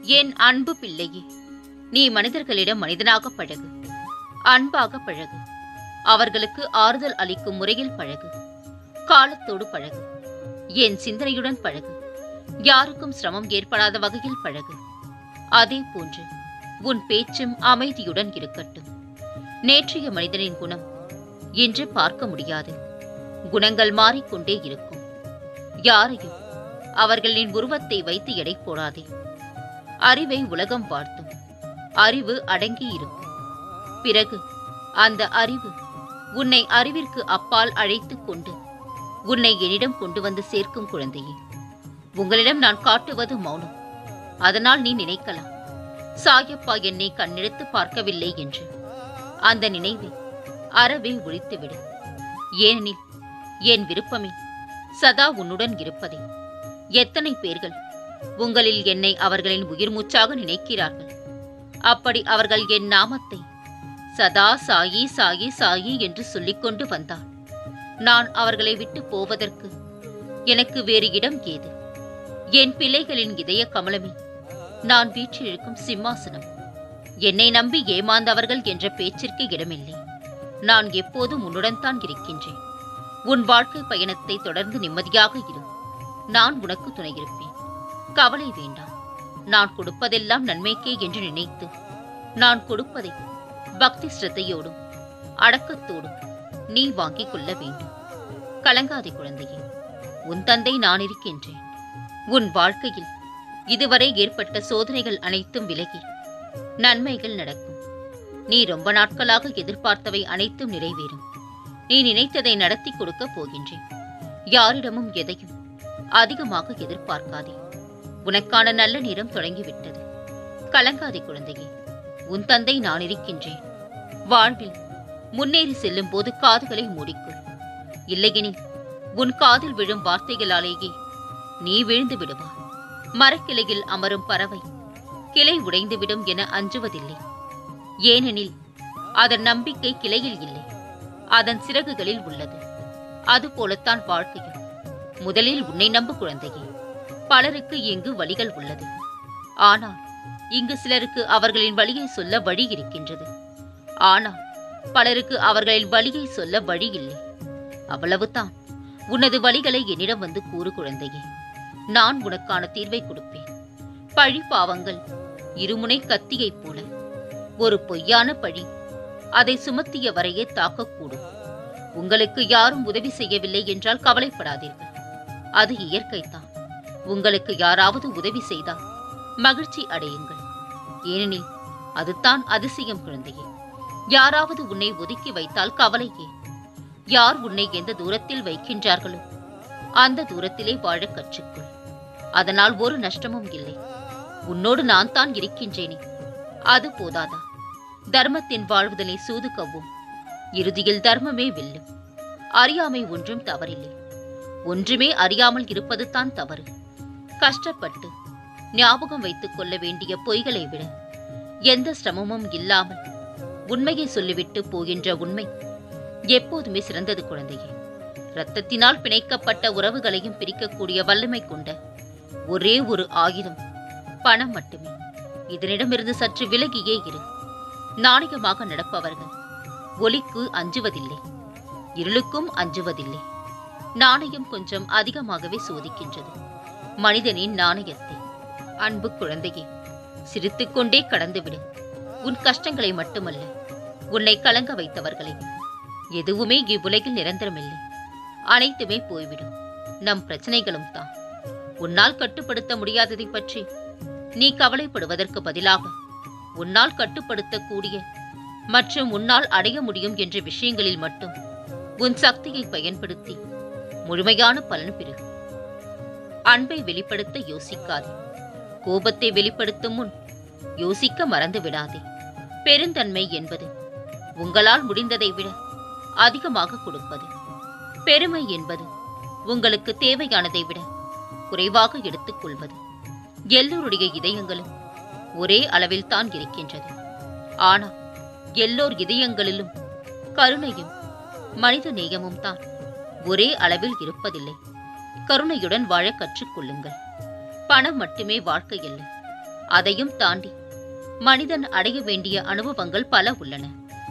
என் அன்பு பிள்ளையே நீ மனிதர்களிடம் மனிதனாக பழகு அன்பாக பழகு அவர்களுக்கு ஆறுதல் அளிக்கும் முறையில் பழகு காலத்தோடு பழகு என் சிந்தனையுடன் பழகு யாருக்கும் சிரமம் ஏற்படாத வகையில் பழகு அதே போன்று உன் பேச்சும் அமைதியுடன் இருக்கட்டும் நேற்றைய மனிதனின் குணம் இன்று பார்க்க முடியாது குணங்கள் மாறிக்கொண்டே இருக்கும் யாரையும் அவர்களின் உருவத்தை வைத்து எடை போடாதே அறிவை உலகம் வாழ்த்தும் அறிவு அடங்கி இருக்கும் பிறகு அந்த அறிவு உன்னை அறிவிற்கு அப்பால் அழைத்துக் கொண்டு உன்னை என்னிடம் கொண்டு வந்து சேர்க்கும் குழந்தையே உங்களிடம் நான் காட்டுவது மௌனம் அதனால் நீ நினைக்கலாம் சாயப்பா என்னை கண்ணெடுத்து பார்க்கவில்லை என்று அந்த நினைவை அறவே ஒழித்துவிடு ஏனெனில் என் விருப்பமே சதா உன்னுடன் இருப்பதே எத்தனை பேர்கள் உங்களில் என்னை அவர்களின் உயிர் மூச்சாக நினைக்கிறார்கள் அப்படி அவர்கள் என் நாமத்தை சதா சாயி சாயி சாயி என்று சொல்லிக்கொண்டு வந்தார் நான் அவர்களை விட்டு போவதற்கு எனக்கு வேறு இடம் ஏது என் பிள்ளைகளின் இதய கமலமே நான் வீற்றிருக்கும் சிம்மாசனம் என்னை நம்பி ஏமாந்தவர்கள் என்ற பேச்சிற்கு இடமில்லை நான் எப்போதும் உன்னுடன் தான் இருக்கின்றேன் உன் வாழ்க்கை பயணத்தை தொடர்ந்து நிம்மதியாக இரு நான் உனக்கு துணையிருப்பேன் கவலை வேண்டாம் நான் கொடுப்பதெல்லாம் நன்மைக்கே என்று நினைத்து நான் கொடுப்பதை பக்தி ஸ்ரத்தையோடும் அடக்கத்தோடும் நீ வாங்கிக் கொள்ள வேண்டும் கலங்காதே குழந்தையே உன் தந்தை நான் இருக்கின்றேன் உன் வாழ்க்கையில் இதுவரை ஏற்பட்ட சோதனைகள் அனைத்தும் விலகி நன்மைகள் நடக்கும் நீ ரொம்ப நாட்களாக எதிர்பார்த்தவை அனைத்தும் நிறைவேறும் நீ நினைத்ததை நடத்தி கொடுக்கப் போகின்றேன் யாரிடமும் எதையும் அதிகமாக எதிர்பார்க்காதே உனக்கான நல்ல நேரம் தொடங்கிவிட்டது கலங்காதே குழந்தையே உன் தந்தை நான் இருக்கின்றேன் வாழ்வில் முன்னேறி செல்லும் போது காதுகளை மூடிக்கொள் இல்லையெனில் உன் காதில் விழும் வார்த்தைகளாலேயே நீ விழுந்து விடுவாய் மரக்கிளையில் அமரும் பறவை கிளை உடைந்துவிடும் என அஞ்சுவதில்லை ஏனெனில் அதன் நம்பிக்கை கிளையில் இல்லை அதன் சிறகுகளில் உள்ளது அதுபோலத்தான் வாழ்க்கையும் முதலில் உன்னை நம்பு குழந்தையே பலருக்கு இங்கு வழிகள் உள்ளது ஆனால் இங்கு சிலருக்கு அவர்களின் வழியை சொல்ல வழி இருக்கின்றது ஆனால் பலருக்கு அவர்களின் வழியை சொல்ல வழி இல்லை அவ்வளவுதான் உனது வழிகளை என்னிடம் வந்து கூறு குழந்தையே நான் உனக்கான தீர்வை கொடுப்பேன் பழி பாவங்கள் இருமுனை கத்தியைப் போல ஒரு பொய்யான பழி அதை சுமத்திய வரையே தாக்கக்கூடும் உங்களுக்கு யாரும் உதவி செய்யவில்லை என்றால் கவலைப்படாதீர்கள் அது இயற்கைதான் உங்களுக்கு யாராவது உதவி செய்தால் மகிழ்ச்சி அடையுங்கள் ஏனெனில் அதுதான் அதிசயம் குழந்தையே யாராவது உன்னை ஒதுக்கி வைத்தால் கவலை ஏன் யார் உன்னை எந்த தூரத்தில் வைக்கின்றார்களோ அந்த தூரத்திலே வாழ கற்றுக்கொள் அதனால் ஒரு நஷ்டமும் இல்லை உன்னோடு நான் தான் இருக்கின்றேனே அது போதாதா தர்மத்தின் வாழ்வுதலை சூது கவ்வும் இறுதியில் தர்மமே வெல்லும் அறியாமை ஒன்றும் தவறில்லை ஒன்றுமே அறியாமல் இருப்பது தான் தவறு கஷ்டப்பட்டு ஞாபகம் வைத்துக் கொள்ள வேண்டிய பொய்களை விட எந்த சிரமமும் இல்லாமல் உண்மையை சொல்லிவிட்டு போகின்ற உண்மை எப்போதுமே சிறந்தது குழந்தையே இரத்தத்தினால் பிணைக்கப்பட்ட உறவுகளையும் பிரிக்கக்கூடிய வல்லமை கொண்ட ஒரே ஒரு ஆயுதம் பணம் மட்டுமே இதனிடமிருந்து சற்று விலகியே இரு நாணயமாக நடப்பவர்கள் ஒலிக்கு அஞ்சுவதில்லை இருளுக்கும் அஞ்சுவதில்லை நாணயம் கொஞ்சம் அதிகமாகவே சோதிக்கின்றது மனிதனின் நாணயத்தை அன்பு குழந்தையே சிரித்துக்கொண்டே கடந்துவிடு உன் கஷ்டங்களை மட்டுமல்ல உன்னை கலங்க வைத்தவர்களை எதுவுமே இவ்வுலகில் நிரந்தரமில்லை அனைத்துமே போய்விடும் நம் பிரச்சனைகளும் தான் உன்னால் கட்டுப்படுத்த முடியாததை பற்றி நீ கவலைப்படுவதற்கு பதிலாக உன்னால் கட்டுப்படுத்தக்கூடிய மற்றும் உன்னால் அடைய முடியும் என்ற விஷயங்களில் மட்டும் உன் சக்தியை பயன்படுத்தி முழுமையான பலன் பெறு அன்பை வெளிப்படுத்த யோசிக்காதே கோபத்தை வெளிப்படுத்தும் முன் யோசிக்க மறந்து விடாதே பெருந்தன்மை என்பது உங்களால் முடிந்ததை விட அதிகமாக கொடுப்பது பெருமை என்பது உங்களுக்கு தேவையானதை விட குறைவாக எடுத்துக்கொள்வது எல்லோருடைய இதயங்களும் ஒரே அளவில் தான் இருக்கின்றது ஆனால் எல்லோர் இதயங்களிலும் கருணையும் மனித நேயமும் தான் ஒரே அளவில் இருப்பதில்லை கருணையுடன் வாழ கற்றுக்கொள்ளுங்கள் பணம் மட்டுமே வாழ்க்கை இல்லை அதையும் தாண்டி மனிதன் அடைய வேண்டிய அனுபவங்கள் பல உள்ளன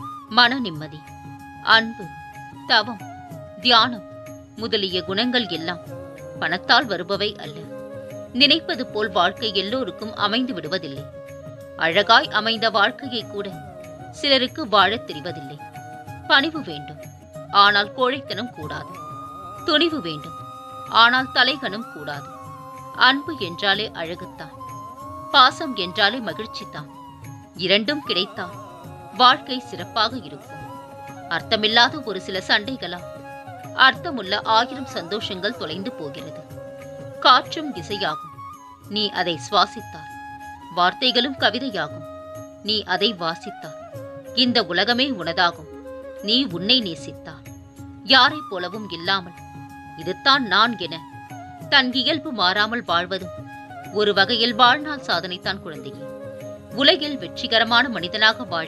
மன நிம்மதி அன்பு தவம் தியானம் முதலிய குணங்கள் எல்லாம் பணத்தால் வருபவை அல்ல நினைப்பது போல் வாழ்க்கை எல்லோருக்கும் அமைந்து விடுவதில்லை அழகாய் அமைந்த வாழ்க்கையை கூட சிலருக்கு வாழத் தெரிவதில்லை பணிவு வேண்டும் ஆனால் கோழைத்தனம் கூடாது துணிவு வேண்டும் ஆனால் தலைகனம் கூடாது அன்பு என்றாலே அழகுத்தான் பாசம் என்றாலே மகிழ்ச்சிதான் இரண்டும் கிடைத்தால் வாழ்க்கை சிறப்பாக இருக்கும் அர்த்தமில்லாத ஒரு சில சண்டைகளா அர்த்தமுள்ள ஆயிரம் சந்தோஷங்கள் தொலைந்து போகிறது காற்றும் இசையாகும் நீ அதை சுவாசித்தார் வார்த்தைகளும் கவிதையாகும் நீ அதை வாசித்தார் இந்த உலகமே உனதாகும் நீ உன்னை நேசித்தார் யாரைப் போலவும் இல்லாமல் இதுதான் நான் என தன் இயல்பு மாறாமல் வாழ்வதும் ஒரு வகையில் வாழ்நாள் சாதனைத்தான் குழந்தையே உலகில் வெற்றிகரமான மனிதனாக வாழ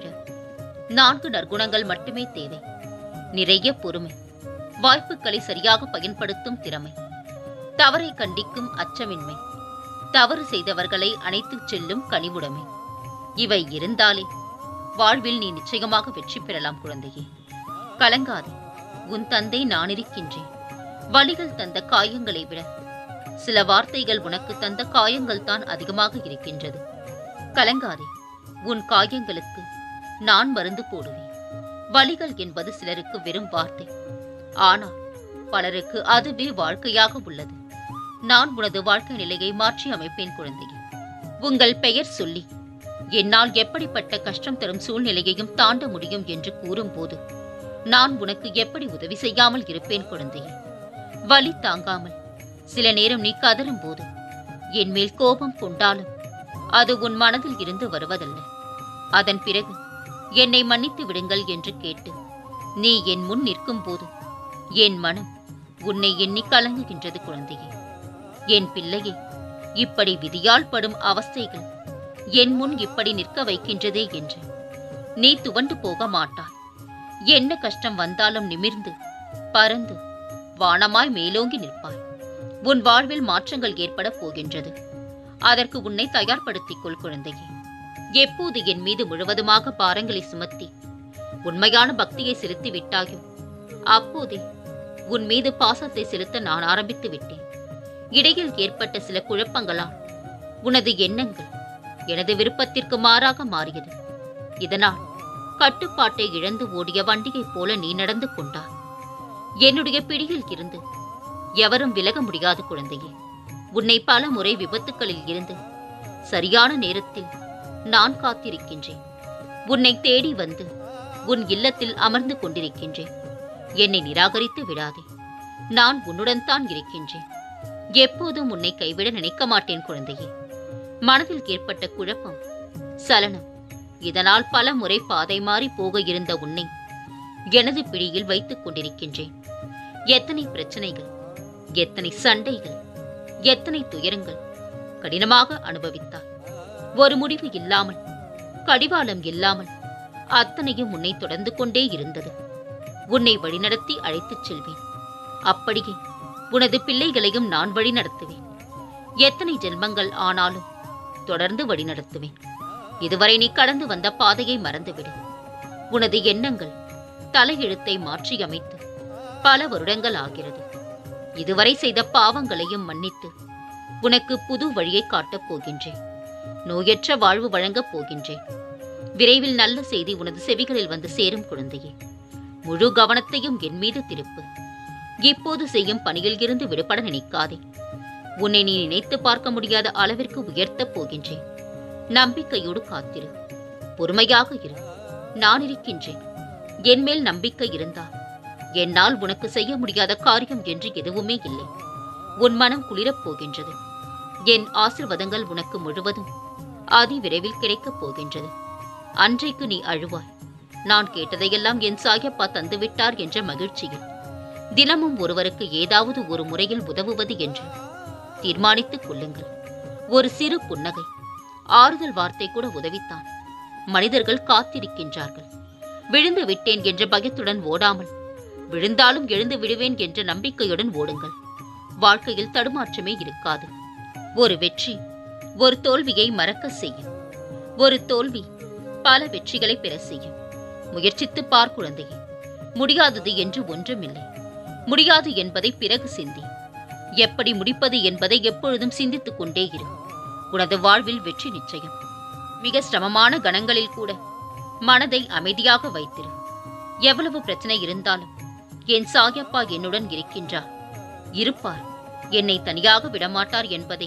நான்கு நற்குணங்கள் மட்டுமே தேவை நிறைய பொறுமை வாய்ப்புகளை சரியாக பயன்படுத்தும் திறமை தவறை கண்டிக்கும் அச்சமின்மை தவறு செய்தவர்களை அணைத்துச் செல்லும் கனிவுடைமை இவை இருந்தாலே வாழ்வில் நீ நிச்சயமாக வெற்றி பெறலாம் குழந்தையே கலங்காதே உன் தந்தை நான் இருக்கின்றேன் வலிகள் தந்த காயங்களை விட சில வார்த்தைகள் உனக்கு தந்த காயங்கள் தான் அதிகமாக இருக்கின்றது கலங்காதே உன் காயங்களுக்கு நான் மருந்து போடுவேன் வலிகள் என்பது சிலருக்கு வெறும் வார்த்தை ஆனால் பலருக்கு அதுவே வாழ்க்கையாக உள்ளது நான் உனது வாழ்க்கை நிலையை மாற்றி அமைப்பேன் குழந்தையே உங்கள் பெயர் சொல்லி என்னால் எப்படிப்பட்ட கஷ்டம் தரும் சூழ்நிலையையும் தாண்ட முடியும் என்று கூறும்போது நான் உனக்கு எப்படி உதவி செய்யாமல் இருப்பேன் குழந்தையே வலி தாங்காமல் சில நேரம் நீ கதறும் போது என் மேல் கோபம் கொண்டாலும் அது உன் மனதில் இருந்து வருவதல்ல அதன் பிறகு என்னை மன்னித்து விடுங்கள் என்று கேட்டு நீ என் முன் நிற்கும் போது என் மனம் உன்னை எண்ணி கலங்குகின்றது குழந்தையே என் பிள்ளையே இப்படி விதியால் படும் அவஸ்தைகள் என் முன் இப்படி நிற்க வைக்கின்றதே என்று நீ துவண்டு போக மாட்டாய் என்ன கஷ்டம் வந்தாலும் நிமிர்ந்து பறந்து வானமாய் மேலோங்கி நிற்பாய் உன் வாழ்வில் மாற்றங்கள் ஏற்பட போகின்றது அதற்கு உன்னை தயார்படுத்திக் கொள் குழந்தையே எப்போது என் மீது முழுவதுமாக பாரங்களை சுமத்தி உண்மையான பக்தியை செலுத்தி விட்டாயோ அப்போதே உன் மீது பாசத்தை செலுத்த நான் ஆரம்பித்து விட்டேன் இடையில் ஏற்பட்ட சில குழப்பங்களால் உனது எண்ணங்கள் எனது விருப்பத்திற்கு மாறாக மாறியது இதனால் கட்டுப்பாட்டை இழந்து ஓடிய வண்டியைப் போல நீ நடந்து கொண்டாய் என்னுடைய பிடியில் இருந்து எவரும் விலக முடியாது குழந்தையே உன்னை பல முறை விபத்துக்களில் இருந்து சரியான நேரத்தில் நான் காத்திருக்கின்றேன் உன்னை தேடி வந்து உன் இல்லத்தில் அமர்ந்து கொண்டிருக்கின்றேன் என்னை நிராகரித்து விடாதே நான் உன்னுடன் தான் இருக்கின்றேன் எப்போதும் உன்னை கைவிட நினைக்க மாட்டேன் குழந்தையே மனதில் ஏற்பட்ட குழப்பம் சலனம் இதனால் பல முறை பாதை மாறி போக இருந்த உன்னை எனது பிடியில் வைத்துக் கொண்டிருக்கின்றேன் எத்தனை பிரச்சனைகள் எத்தனை சண்டைகள் எத்தனை துயரங்கள் கடினமாக அனுபவித்தாய் ஒரு முடிவு இல்லாமல் கடிவாளம் இல்லாமல் அத்தனையும் உன்னை தொடர்ந்து கொண்டே இருந்தது உன்னை வழிநடத்தி அழைத்துச் செல்வேன் அப்படியே உனது பிள்ளைகளையும் நான் வழிநடத்துவேன் எத்தனை ஜென்மங்கள் ஆனாலும் தொடர்ந்து வழிநடத்துவேன் இதுவரை நீ கடந்து வந்த பாதையை மறந்துவிடு உனது எண்ணங்கள் தலையெழுத்தை மாற்றி அமைத்து பல வருடங்கள் ஆகிறது இதுவரை செய்த பாவங்களையும் மன்னித்து உனக்கு புது வழியை காட்டப் போகின்றேன் நோயற்ற வாழ்வு வழங்கப் போகின்றேன் விரைவில் நல்ல செய்தி உனது செவிகளில் வந்து சேரும் குழந்தையே முழு கவனத்தையும் என் மீது திருப்பு இப்போது செய்யும் பணியில் இருந்து விடுபட நினைக்காதே உன்னை நீ நினைத்து பார்க்க முடியாத அளவிற்கு உயர்த்தப் போகின்றேன் நம்பிக்கையோடு காத்திரு பொறுமையாக இரு நான் இருக்கின்றேன் என் மேல் நம்பிக்கை இருந்தால் என்னால் உனக்கு செய்ய முடியாத காரியம் என்று எதுவுமே இல்லை உன் மனம் குளிரப் போகின்றது என் ஆசிர்வாதங்கள் உனக்கு முழுவதும் அதி விரைவில் கிடைக்கப் போகின்றது அன்றைக்கு நீ அழுவாய் நான் கேட்டதையெல்லாம் என் சாயப்பா தந்துவிட்டார் என்ற மகிழ்ச்சியில் தினமும் ஒருவருக்கு ஏதாவது ஒரு முறையில் உதவுவது என்று தீர்மானித்துக் கொள்ளுங்கள் ஒரு சிறு புன்னகை ஆறுதல் வார்த்தை கூட உதவித்தான் மனிதர்கள் காத்திருக்கின்றார்கள் விழுந்து விட்டேன் என்ற பயத்துடன் ஓடாமல் விழுந்தாலும் எழுந்து விடுவேன் என்ற நம்பிக்கையுடன் ஓடுங்கள் வாழ்க்கையில் தடுமாற்றமே இருக்காது ஒரு வெற்றி ஒரு தோல்வியை மறக்க செய்யும் ஒரு தோல்வி பல வெற்றிகளை பெற செய்யும் முயற்சித்து பார் குழந்தையே முடியாதது என்று ஒன்றுமில்லை முடியாது என்பதை பிறகு சிந்தி எப்படி முடிப்பது என்பதை எப்பொழுதும் சிந்தித்துக் கொண்டே இரு உனது வாழ்வில் வெற்றி நிச்சயம் மிக சிரமமான கணங்களில் கூட மனதை அமைதியாக வைத்திரு எவ்வளவு பிரச்சனை இருந்தாலும் என் சாயப்பா என்னுடன் இருக்கின்றார் இருப்பார் என்னை தனியாக விடமாட்டார் என்பதை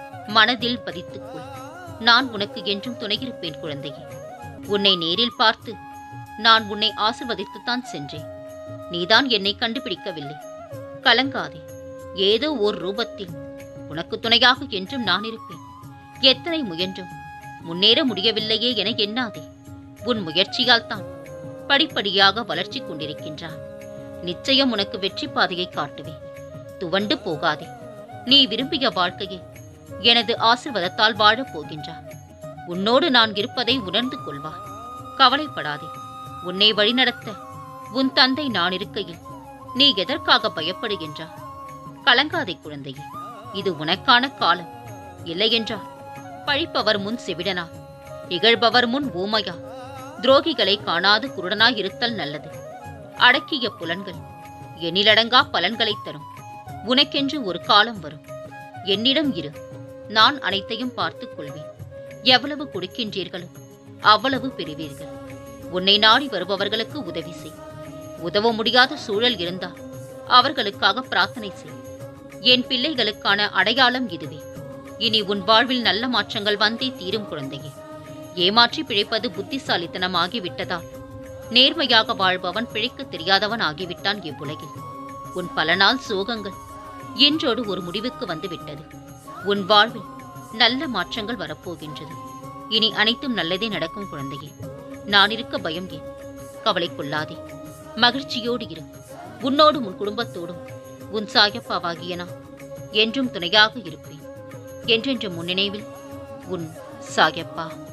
மனதில் பதித்துக்கொள் நான் உனக்கு என்றும் துணையிருப்பேன் குழந்தையே உன்னை நேரில் பார்த்து நான் உன்னை ஆசிர்வதித்துத்தான் சென்றேன் நீதான் என்னை கண்டுபிடிக்கவில்லை கலங்காதே ஏதோ ஓர் ரூபத்தில் உனக்கு துணையாக என்றும் நான் இருப்பேன் எத்தனை முயன்றும் முன்னேற முடியவில்லையே என எண்ணாதே உன் முயற்சியால் தான் படிப்படியாக வளர்ச்சி கொண்டிருக்கின்றான் நிச்சயம் உனக்கு வெற்றி பாதையை காட்டுவேன் துவண்டு போகாதே நீ விரும்பிய வாழ்க்கையை எனது ஆசிர்வாதத்தால் வாழப் போகின்றார் உன்னோடு நான் இருப்பதை உணர்ந்து கொள்வார் கவலைப்படாதே உன்னை வழிநடத்த உன் தந்தை நான் இருக்கையில் நீ எதற்காக பயப்படுகின்றார் கலங்காதே குழந்தையே இது உனக்கான காலம் இல்லையென்றால் பழிப்பவர் முன் செவிடனா இகழ்பவர் முன் ஊமையா துரோகிகளை காணாது குருடனாய் இருத்தல் நல்லது அடக்கிய புலன்கள் எண்ணிலடங்கா பலன்களைத் தரும் உனக்கென்று ஒரு காலம் வரும் என்னிடம் இரு நான் அனைத்தையும் பார்த்துக் கொள்வேன் எவ்வளவு கொடுக்கின்றீர்களோ அவ்வளவு பெறுவீர்கள் உன்னை நாடி வருபவர்களுக்கு உதவி செய் உதவ முடியாத சூழல் இருந்தால் அவர்களுக்காக பிரார்த்தனை செய் என் பிள்ளைகளுக்கான அடையாளம் இதுவே இனி உன் வாழ்வில் நல்ல மாற்றங்கள் வந்தே தீரும் குழந்தையே ஏமாற்றி பிழைப்பது புத்திசாலித்தனம் ஆகிவிட்டதால் நேர்மையாக வாழ்பவன் பிழைக்க தெரியாதவன் ஆகிவிட்டான் இவ்வுலகில் உன் பல நாள் சோகங்கள் இன்றோடு ஒரு முடிவுக்கு வந்துவிட்டது உன் வாழ்வில் நல்ல மாற்றங்கள் வரப்போகின்றது இனி அனைத்தும் நல்லதே நடக்கும் குழந்தையே நான் இருக்க பயம் ஏன் கவலை கொள்ளாதே மகிழ்ச்சியோடு இரு உன்னோடும் உன் குடும்பத்தோடும் உன் சாயப்பாவாகிய நான் என்றும் துணையாக இருப்பேன் என்றென்று முன்னினைவில் உன் சாயப்பா